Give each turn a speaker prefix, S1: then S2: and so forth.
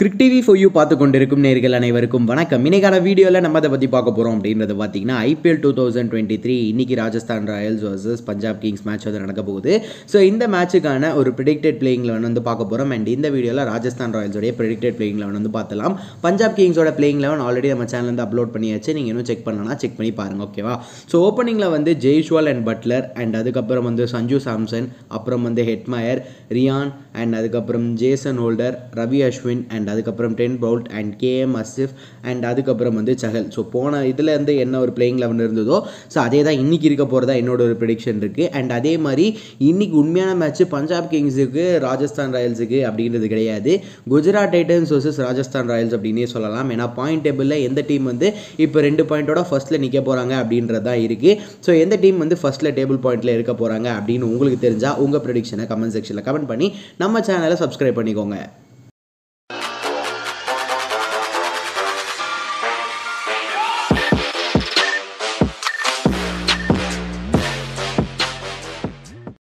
S1: கிரிக் TV for you பார்த்து கொண்டிருக்கும் நேர்கள் அனைவருக்கும் வணக்கம் இன்னைக்கான வீடியோவில் நம்ம அதை பற்றி பார்க்க போகிறோம் அப்படின்றது பார்த்தீங்கன்னா IPL two thousand twenty three இன்னைக்கு Rajasthan Royals vs Punjab Kings match வந்து நடக்க போகுது ஸோ இந்த மேட்சுக்கான ஒரு ப்ரிடிக்டட் பிளேயிங்கில் வந்து பார்க்க போகிறோம் அண்ட் இந்த வீடியோவில் ராஜஸ்தான் ராயல்ஸோடைய ப்ரிடிக்டட் பிளேயிங்கில் வந்து பார்த்துலாம் பஞ்சாப் கிங்ஸோட பிளேயிங் லெவன் ஆல்ரெடி நம்ம சேனல் வந்து அப்லோட் பண்ணியாச்சு நீங்கள் இன்னும் செக் பண்ணனா செக் பண்ணி பாருங்க ஓகேவா ஸோ ஓப்பனிங்கில் வந்து ஜெய்ஷ்வால் அண்ட் பட்லர் அண்ட் அதுக்கப்புறம் வந்து சஞ்சு சாம்சன் அப்புறம் வந்து ஹெட்மயர் ரியான் அண்ட் அதுக்கப்புறம் Jason Holder Ravi Ashwin and அதுக்கப்புறம் Trent Boult and KM Asif and அதுக்கப்புறம் வந்து சஹல் ஸோ போன இதில் இருந்து என்ன ஒரு பிளேயிங் லெவன் இருந்ததோ ஸோ அதே தான் இன்னைக்கு இருக்க போகிறதா என்னோட ஒரு ப்ரிடிக்ஷன் இருக்குது அண்ட் அதே மாதிரி இன்னைக்கு உண்மையான மேட்ச் பஞ்சாப் கிங்ஸுக்கு ராஜஸ்தான் ராயல்ஸுக்கு அப்படின்றது கிடையாது Gujarat Titans vs Rajasthan Royals அப்படின்னே சொல்லலாம் ஏன்னா பாயிண்ட் டேபிளில் எந்த டீம் வந்து இப்போ ரெண்டு பாயிண்டோட ஃபர்ஸ்ட்டில் நிற்க போகிறாங்க அப்படின்றது தான் இருக்குது ஸோ எந்த டீம் வந்து ஃபர்ஸ்ட்டில் டேபிள் பாயிண்ட்டில் இருக்க போகிறாங்க அப்படின்னு உங்களுக்கு தெரிஞ்சால் உங்கள் ப்ரெடிக்ஷனை கமெண்ட் செக்ஷனில் கமெண்ட் பண்ணி நம்ம சேனலை சப்ஸ்கிரைப் பண்ணிக்கோங்க